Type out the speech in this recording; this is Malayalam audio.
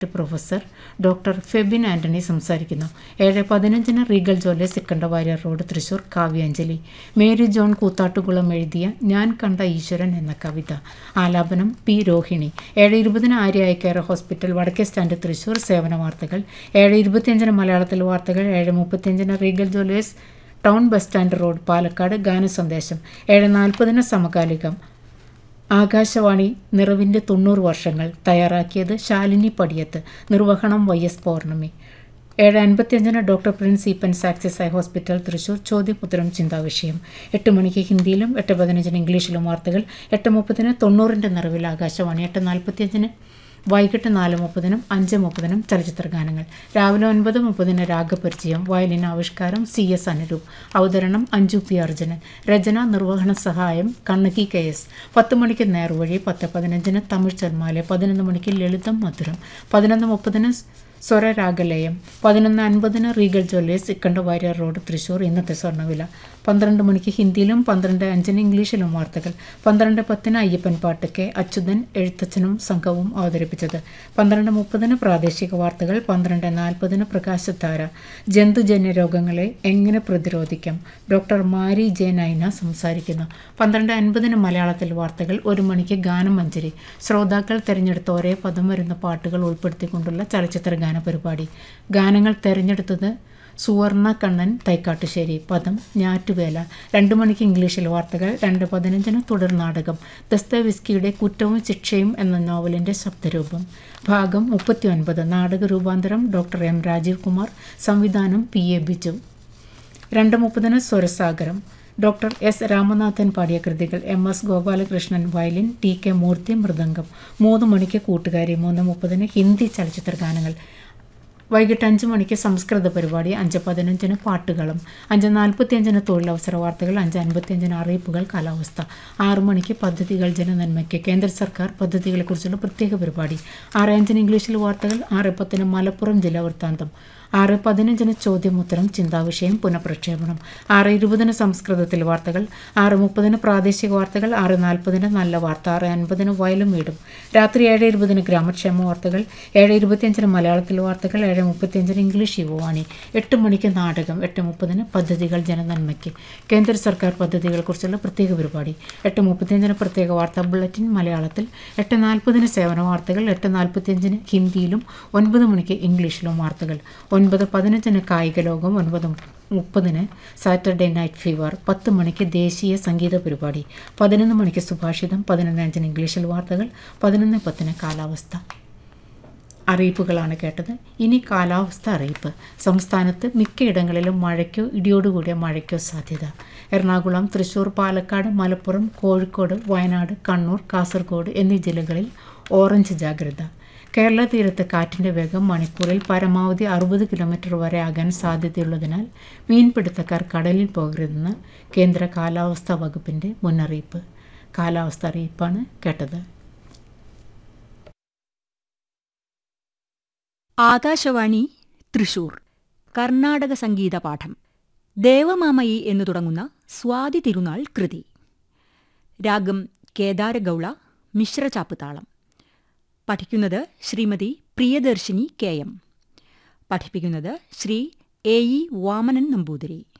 പ്രൊഫസർ ഡോക്ടർ ഫെബിൻ ആന്റണി സംസാരിക്കുന്നു ഏഴ് പതിനഞ്ചിന് റീഗൽ ജോലെ സിക്കണ്ട വാര്യർ റോഡ് തൃശൂർ കാവ്യാഞ്ജലി മേരി ജോൺ കൂത്താട്ടുകുളം എഴുതിയ ഞാൻ കണ്ട ഈശ്വരൻ എന്ന കവിത ആലാപനം പി രോഹിണി ഏഴ് ഇരുപതിന് ആര്യ ഐ കെയർ ഹോസ്പിറ്റൽ വടക്കേ സ്റ്റാൻഡ് തൃശൂർ സേവന വാർത്തകൾ ഏഴ് ഇരുപത്തിയഞ്ചിന് മലയാളത്തിൽ വാർത്തകൾ ഏഴ് മുപ്പത്തിയഞ്ചിന് Regal jewellers town bus stand road Palakkad ഗാനസന്ദേശം ഏഴ് നാൽപ്പതിന് സമകാലികം ആകാശവാണി നിറവിൻ്റെ തൊണ്ണൂറ് വർഷങ്ങൾ തയ്യാറാക്കിയത് ശാലിനി പടിയത്ത് നിർവഹണം വൈ എസ് പൗർണമി ഏഴ് അൻപത്തിയഞ്ചിന് doctor Prince Eappen's Axis eye hospital Thrissur ചോദ്യപുത്രം ചിന്താവിഷയം എട്ട് മണിക്ക് ഹിന്ദിയിലും എട്ട് പതിനഞ്ചിന് ഇംഗ്ലീഷിലും വാർത്തകൾ എട്ട് മുപ്പതിന് തൊണ്ണൂറിൻ്റെ നിറവിൽ ആകാശവാണി എട്ട് നാൽപ്പത്തിയഞ്ചിന് വൈകിട്ട് നാല് മുപ്പതിനും അഞ്ച് മുപ്പതിനും ചലച്ചിത്ര ഗാനങ്ങൾ രാവിലെ ഒൻപത് മുപ്പതിന് രാഗപരിചയം വയലിൻ ആവിഷ്കാരം സി എസ് അനുരൂപ് അവതരണം അഞ്ജു പി അർജുനൻ രചന നിർവഹണ സഹായം കണ്ണകി കെ എസ് പത്ത് മണിക്ക് നേർവഴി പത്ത് പതിനഞ്ചിന് തമിഴ് ചെന്മാലെ പതിനൊന്ന് മണിക്ക് ലളിതം മധുരം പതിനൊന്ന് മുപ്പതിന് സ്വരരാഗലയം പതിനൊന്ന് അൻപതിന് Regal jewellers Ikkanda Warrier road Thrissur ഇന്നത്തെ സ്വർണ്ണവില പന്ത്രണ്ട് മണിക്ക് ഹിന്ദിയിലും പന്ത്രണ്ട് അഞ്ചിന് ഇംഗ്ലീഷിലും വാർത്തകൾ പന്ത്രണ്ട് പത്തിന് അയ്യപ്പൻ പാട്ട് കെ അച്യുതൻ എഴുത്തച്ഛനും സംഘവും അവതരിപ്പിച്ചത് പന്ത്രണ്ട് മുപ്പതിന് പ്രാദേശിക വാർത്തകൾ പന്ത്രണ്ട് നാൽപ്പതിന് പ്രകാശധാര ജന്തുജന്യ രോഗങ്ങളെ എങ്ങനെ പ്രതിരോധിക്കാം ഡോക്ടർ മാരി ജെ നൈന സംസാരിക്കുന്നു പന്ത്രണ്ട് അൻപതിന് മലയാളത്തിൽ വാർത്തകൾ ഒരു മണിക്ക് ഗാനമഞ്ജരി ശ്രോതാക്കൾ തിരഞ്ഞെടുത്ത ഒരേ പദം വരുന്ന പാട്ടുകൾ ഉൾപ്പെടുത്തിക്കൊണ്ടുള്ള ചലച്ചിത്ര ഗാന പരിപാടി ഗാനങ്ങൾ തിരഞ്ഞെടുത്തത് സുവർണ കണ്ണൻ തൈക്കാട്ടുശ്ശേരി പദം ഞാറ്റുവേല രണ്ട് മണിക്ക് ഇംഗ്ലീഷിൽ വാർത്തകൾ രണ്ട് പതിനഞ്ചിന് തുടർ നാടകം ദസ്തവിസ്കിയുടെ കുറ്റവും ശിക്ഷയും എന്ന നോവലിൻ്റെ ശബ്ദരൂപം ഭാഗം മുപ്പത്തി ഒൻപത് നാടക രൂപാന്തരം ഡോക്ടർ എം രാജീവ് കുമാർ സംവിധാനം പി എ ബിജു രണ്ട് മുപ്പതിന് സ്വരസാഗരം ഡോക്ടർ എസ് രാമനാഥൻ പാടിയ കൃതികൾ M S Gopalakrishnan violin T K Moorthy മൃദംഗം മൂന്ന് മണിക്ക് കൂട്ടുകാരി മൂന്ന് മുപ്പതിന് ഹിന്ദി ചലച്ചിത്ര ഗാനങ്ങൾ വൈകിട്ട് അഞ്ച് മണിക്ക് സംസ്കൃത പരിപാടി അഞ്ച് പതിനഞ്ചിന് പാട്ടുകളും അഞ്ച് നാൽപ്പത്തിയഞ്ചിന് തൊഴിലവസര വാർത്തകൾ അഞ്ച് അൻപത്തിയഞ്ചിന് അറിയിപ്പുകൾ കാലാവസ്ഥ ആറ് മണിക്ക് പദ്ധതികൾ ജനനന്മയ്ക്ക് കേന്ദ്ര സർക്കാർ പദ്ധതികളെക്കുറിച്ചുള്ള പ്രത്യേക പരിപാടി ആറ് അഞ്ചിന് ഇംഗ്ലീഷിൽ വാർത്തകൾ ആറ് പത്തിന് മലപ്പുറം ജില്ലാ വൃത്താന്തം ആറ് പതിനഞ്ചിന് ചോദ്യമുത്തരം ചിന്താവിഷയം പുനഃപ്രക്ഷേപണം ആറ് ഇരുപതിന് സംസ്കൃതത്തിൽ വാർത്തകൾ ആറ് മുപ്പതിന് പ്രാദേശിക വാർത്തകൾ ആറ് നാൽപ്പതിന് നല്ല വാർത്ത ആറ് അൻപതിന് വയലും വീടും രാത്രി ഏഴ് ഇരുപതിന് ഗ്രാമക്ഷേമ വാർത്തകൾ ഏഴ് ഇരുപത്തിയഞ്ചിന് മലയാളത്തിൽ വാർത്തകൾ ഏഴ് മുപ്പത്തിയഞ്ചിന് ഇംഗ്ലീഷ് യുവവാണി എട്ട് മണിക്ക് നാടകം എട്ട് മുപ്പതിന് പദ്ധതികൾ ജനനന്മയ്ക്ക് കേന്ദ്ര സർക്കാർ പദ്ധതികളെക്കുറിച്ചുള്ള പ്രത്യേക പരിപാടി എട്ട് മുപ്പത്തിയഞ്ചിന് പ്രത്യേക വാർത്താ ബുള്ളറ്റിൻ മലയാളത്തിൽ എട്ട് നാൽപ്പതിന് സേവന വാർത്തകൾ എട്ട് നാൽപ്പത്തിയഞ്ചിന് ഹിന്ദിയിലും ഒൻപത് മണിക്ക് ഇംഗ്ലീഷിലും വാർത്തകൾ ഒൻപത് പതിനഞ്ചിന് കായിക ലോകം ഒൻപത് മുപ്പതിന് സാറ്റർഡേ നൈറ്റ് ഫീവർ പത്ത് മണിക്ക് ദേശീയ സംഗീത പരിപാടി പതിനൊന്ന് മണിക്ക് സുഭാഷിതം പതിനൊന്ന് അഞ്ചിന് ഇംഗ്ലീഷിൽ വാർത്തകൾ പതിനൊന്ന് പത്തിന് കാലാവസ്ഥ അറിയിപ്പുകളാണ് കേട്ടത് ഇനി കാലാവസ്ഥ അറിയിപ്പ് സംസ്ഥാനത്ത് മിക്കയിടങ്ങളിലും മഴയ്ക്കോ ഇടിയോടുകൂടിയ മഴയ്ക്കോ സാധ്യത എറണാകുളം തൃശൂർ പാലക്കാട് മലപ്പുറം കോഴിക്കോട് വയനാട് കണ്ണൂർ കാസർഗോഡ് എന്നീ ജില്ലകളിൽ ഓറഞ്ച് ജാഗ്രത കേരള തീരത്ത് കാറ്റിൻ്റെ വേഗം മണിക്കൂറിൽ പരമാവധി അറുപത് കിലോമീറ്റർ വരെ ആകാൻ സാധ്യതയുള്ളതിനാൽ മീൻപിടുത്തക്കാർ കടലിൽ പോകരുതെന്ന് കേന്ദ്ര കാലാവസ്ഥാ വകുപ്പിൻ്റെ മുന്നറിയിപ്പ് കാലാവസ്ഥ അറിയിപ്പാണ് കേട്ടത് ആകാശവാണി തൃശൂർ കർണാടക സംഗീത പാഠം ദേവമാമയി എന്നു തുടങ്ങുന്ന സ്വാതി തിരുനാൾ കൃതി രാഗം കേദാരഗൗള മിശ്രചാപ്പുതാളം പഠിക്കുന്നത് ശ്രീമതി പ്രിയദർശിനി കെ എം പഠിപ്പിക്കുന്നത് ശ്രീ എ ഇ വാമനൻ നമ്പൂതിരി